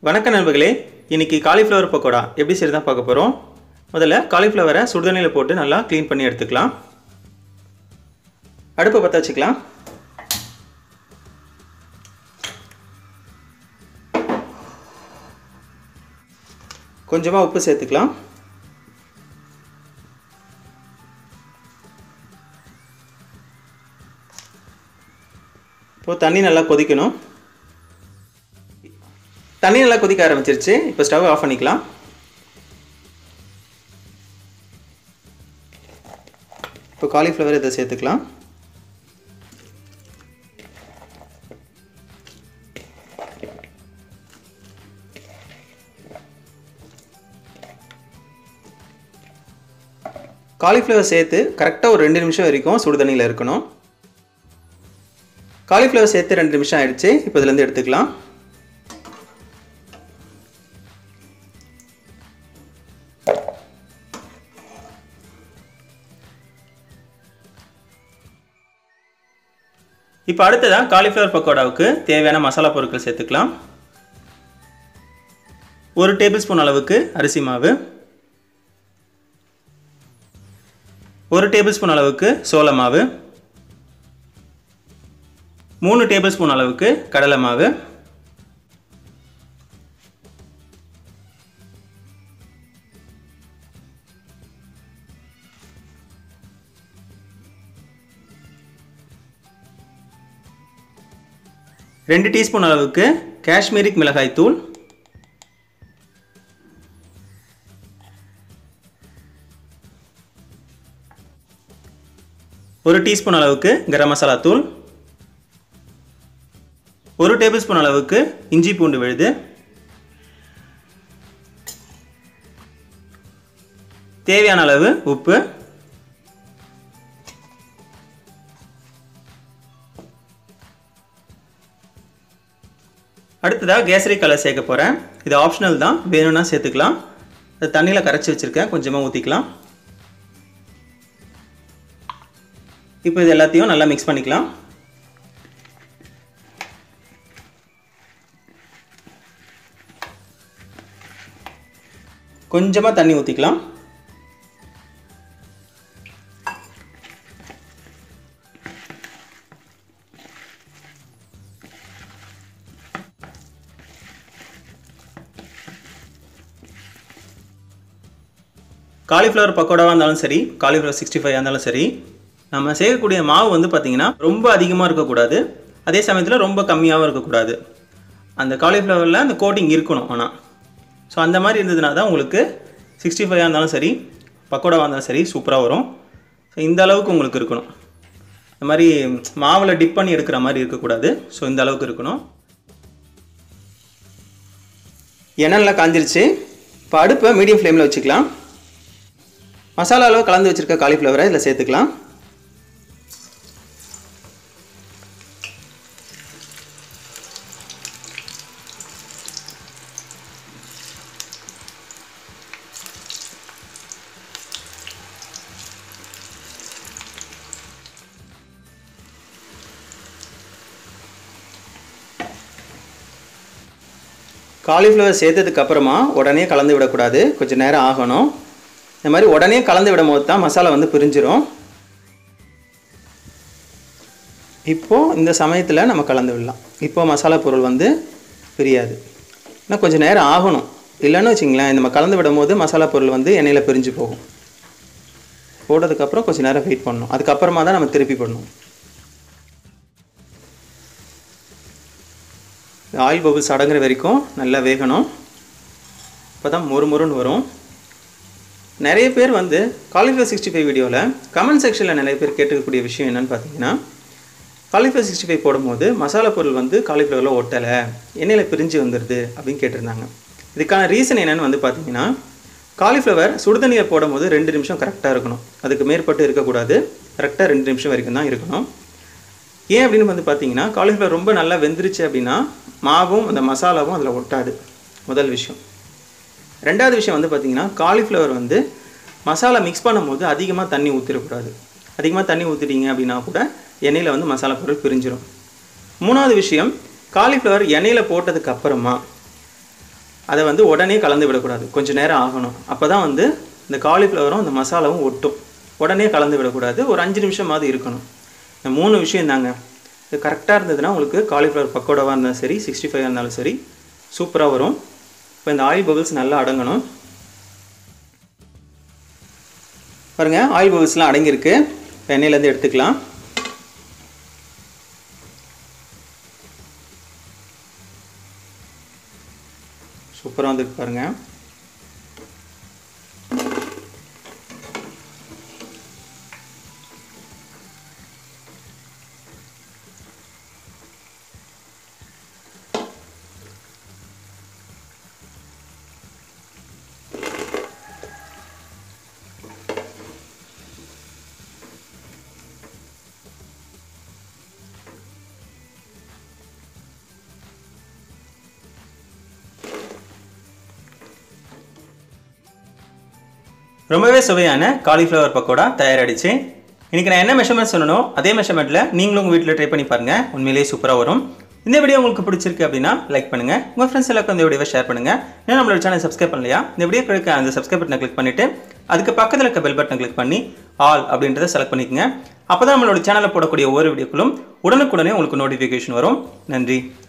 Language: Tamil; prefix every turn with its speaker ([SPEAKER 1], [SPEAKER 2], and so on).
[SPEAKER 1] வணக்கம் நண்பர்களே இன்னைக்கு காலிஃப்ளவர் பக்கோடா எப்படி செய்யறதா பார்க்க போகிறோம் முதல்ல காலிஃப்ளவரை சுடுதண்ணியில் போட்டு நல்லா க்ளீன் பண்ணி எடுத்துக்கலாம் அடுப்பை பற்ற வச்சுக்கலாம் கொஞ்சமாக உப்பு சேர்த்துக்கலாம் இப்போது தண்ணி நல்லா கொதிக்கணும் தண்ணி நல்லா கொதிக்க ஆரம்பிச்சிருச்சு இப்போ ஸ்டவ் ஆஃப் பண்ணிக்கலாம் இப்போ காலிஃப்ளவர் இதை சேர்த்துக்கலாம் காலிஃப்ளவர் சேர்த்து கரெக்டாக ஒரு ரெண்டு நிமிஷம் வரைக்கும் சுடு தண்ணியில் இருக்கணும் காலிஃப்ளவர் சேர்த்து ரெண்டு நிமிஷம் ஆயிடுச்சு இப்போ இதுலேருந்து எடுத்துக்கலாம் இப்போ அடுத்ததாக காலிஃப்ளவர் பக்கோடாவுக்கு தேவையான மசாலா பொருட்கள் சேர்த்துக்கலாம் ஒரு டேபிள் ஸ்பூன் அளவுக்கு அரிசி மாவு ஒரு டேபிள் ஸ்பூன் அளவுக்கு சோள மாவு மூணு டேபிள் ஸ்பூன் அளவுக்கு கடலை மாவு ரெண்டு டீஸ்பூன் அளவுக்கு காஷ்மீரிக் மிளகாய் தூள் ஒரு டீஸ்பூன் அளவுக்கு கரம் மசாலா தூள் ஒரு டேபிள் ஸ்பூன் அளவுக்கு இஞ்சி பூண்டு விழுது தேவையான அளவு உப்பு அடுத்ததாக கேசரி கலர் சேர்க்க போகிறேன் இது ஆப்ஷனல் தான் வேணும்னா சேர்த்துக்கலாம் அது தண்ணியில் கரைச்சி வச்சுருக்கேன் கொஞ்சமாக ஊற்றிக்கலாம் இப்போ இது எல்லாத்தையும் நல்லா மிக்ஸ் பண்ணிக்கலாம் கொஞ்சமாக தண்ணி ஊற்றிக்கலாம் காலிஃப்ளவர் பக்கோடாவாக இருந்தாலும் சரி காலிஃப்ளவர் சிக்ஸ்டி ஃபைவ் இருந்தாலும் சரி நம்ம செய்யக்கூடிய மாவு வந்து பார்த்திங்கன்னா ரொம்ப அதிகமாக இருக்கக்கூடாது அதே சமயத்தில் ரொம்ப கம்மியாகவும் இருக்கக்கூடாது அந்த காலிஃப்ளவரில் அந்த கோட்டிங் இருக்கணும் ஆனால் ஸோ அந்த மாதிரி இருந்ததுனா தான் உங்களுக்கு சிக்ஸ்டி ஃபைவாக இருந்தாலும் சரி பக்கோடாவாக இருந்தாலும் சரி சூப்பராக வரும் ஸோ இந்த அளவுக்கு உங்களுக்கு இருக்கணும் இந்த மாதிரி மாவில் டிப் பண்ணி எடுக்கிற மாதிரி இருக்கக்கூடாது ஸோ இந்த அளவுக்கு இருக்கணும் எண்ணெயில் காஞ்சிருச்சு இப்போ அடுப்பை மீடியம் ஃப்ளேமில் வச்சுக்கலாம் மசாலா அளவு கலந்து வச்சுருக்க காலிஃப்ளவரை இதில் சேர்த்துக்கலாம் காலிஃப்ளவர் சேர்த்ததுக்கு அப்புறமா உடனே கலந்து விடக்கூடாது கொஞ்சம் நேரம் ஆகணும் இந்த மாதிரி உடனே கலந்து விடும் போது தான் மசாலா வந்து பிரிஞ்சிரும் இப்போது இந்த சமயத்தில் நம்ம கலந்து விடலாம் இப்போது மசாலா பொருள் வந்து பிரியாது ஆனால் கொஞ்சம் நேரம் ஆகணும் இல்லைன்னு வச்சிங்களேன் நம்ம கலந்து விடும் போது மசாலா பொருள் வந்து எண்ணெயில் பிரிஞ்சு போகும் போட்டதுக்கப்புறம் கொஞ்சம் நேரம் வெயிட் பண்ணணும் அதுக்கப்புறமா தான் நம்ம திருப்பி பண்ணணும் ஆயில் பபுள்ஸ் அடங்குற வரைக்கும் நல்லா வேகணும் இப்போ தான் மொறு மொறுன்னு வரும் நிறைய பேர் வந்து காலிஃப்ளவர் சிக்ஸ்டி ஃபைவ் வீடியோவில் கமெண்ட் செக்ஷனில் நிறைய பேர் கேட்டுக்கக்கூடிய விஷயம் என்னென்னு பார்த்தீங்கன்னா காலிஃப்ளவர் சிக்ஸ்டி ஃபைவ் போடும்போது மசாலா பொருள் வந்து காலிஃப்ளவரில் ஒட்டலை எண்ணெயில் பிரிஞ்சு வந்துடுது அப்படின்னு கேட்டிருந்தாங்க இதுக்கான ரீசன் என்னென்னு வந்து பார்த்தீங்கன்னா காலிஃப்ளவர் சுடுதண்ணியை போடும்போது ரெண்டு நிமிஷம் கரெக்டாக இருக்கணும் அதுக்கு மேற்பட்டு இருக்கக்கூடாது கரெக்டாக ரெண்டு நிமிஷம் வரைக்கும் தான் இருக்கணும் ஏன் அப்படின்னு வந்து பார்த்தீங்கன்னா காலிஃப்ளவர் ரொம்ப நல்லா வெந்துருச்சு அப்படின்னா மாவும் அந்த மசாலாவும் அதில் ஒட்டாது முதல் விஷயம் ரெண்டாவது விஷயம் வந்து பார்த்தீங்கன்னா காலிஃப்ளவர் வந்து மசாலா மிக்ஸ் பண்ணும்போது அதிகமாக தண்ணி ஊற்றிடக்கூடாது அதிகமாக தண்ணி ஊற்றிட்டீங்க அப்படின்னா கூட எண்ணெயில் வந்து மசாலா பொருள் பிரிஞ்சிடும் மூணாவது விஷயம் காலிஃப்ளவர் எண்ணெயில் போட்டதுக்கு அப்புறமா அதை வந்து உடனே கலந்து விடக்கூடாது கொஞ்சம் நேரம் ஆகணும் அப்போ தான் வந்து இந்த காலிஃப்ளவரும் இந்த மசாலாவும் ஒட்டும் உடனே கலந்து விடக்கூடாது ஒரு அஞ்சு நிமிஷமாவது இருக்கணும் இந்த மூணு விஷயம் தாங்க இது கரெக்டாக இருந்ததுன்னா உங்களுக்கு காலிஃப்ளவர் பக்கோடாவாக இருந்தாலும் சரி சிக்ஸ்டி ஃபைவ் இருந்தாலும் சரி சூப்பராக வரும் இப்போ இந்த ஆயில் பபிள்ஸ் நல்லா அடங்கணும் பாருங்கள் ஆயில் பபிள்ஸ்லாம் அடங்கியிருக்கு இப்போ எண்ணெயிலேருந்து எடுத்துக்கலாம் சூப்பராக வந்துருக்கு பாருங்கள் ரொம்பவே சுவையான காலிஃப்ளவர் பக்கோடா தயாராகிடுச்சு இன்றைக்கி நான் என்ன மெஷர்மெண்ட் சொல்லணும் அதே மெஷர்மெண்ட்டில் நீங்களும் உங்கள் வீட்டில் ட்ரை பண்ணி பாருங்கள் உண்மையிலேயே சூப்பராக வரும் இந்த வீடியோ உங்களுக்கு பிடிச்சிருக்கு அப்படின்னா லைக் பண்ணுங்கள் உங்கள் ஃப்ரெண்ட்ஸ் எல்லாருக்கும் இந்த வீடியோவை ஷேர் பண்ணுங்கள் இன்னும் நம்மளோட சேனல் சப்ஸ்கிரைப் பண்ணலையா இந்த வீடியோ கிடைக்க அந்த சப்ஸ்கிரைப் பட்டனை கிளிக் பண்ணிவிட்டு அதுக்கு பக்கத்தில் இருக்க பெல் பட்டனை கிளிக் பண்ணி ஆல் அப்படின்றத செலக்ட் பண்ணிக்கங்க அப்போ தான் நம்மளோட சேனலில் போடக்கூடிய ஒவ்வொரு வீடியோக்களும் உடனுக்குடனே உங்களுக்கு நோட்டிஃபிகேஷன் வரும் நன்றி